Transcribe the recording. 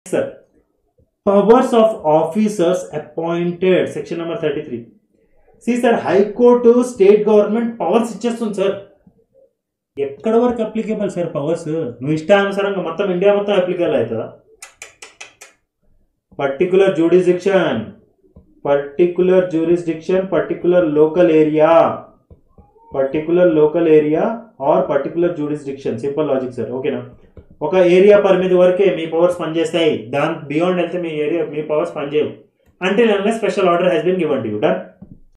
sir powers of officers appointed section number thirty three C sir high court state government powers ఇచ్చేస్తుంది sir ఎక్కడ వరకు applicable sir powers నువ్వు ఇష్టానుసారంగా మొత్తం India మొత్తం అప్లికేబుల్ అవుతుందా particular jurisdiction particular jurisdiction particular local area particular local area or particular jurisdiction simple logic sir ఓకేనా ఒక ఏరియా పరిమితి వరకే మీ పవర్స్ పనిచేస్తాయి దాని బియాండ్ వెళ్తే మీ ఏరియా మీ పవర్స్ పనిచేయవు అంటే special order has been given to you done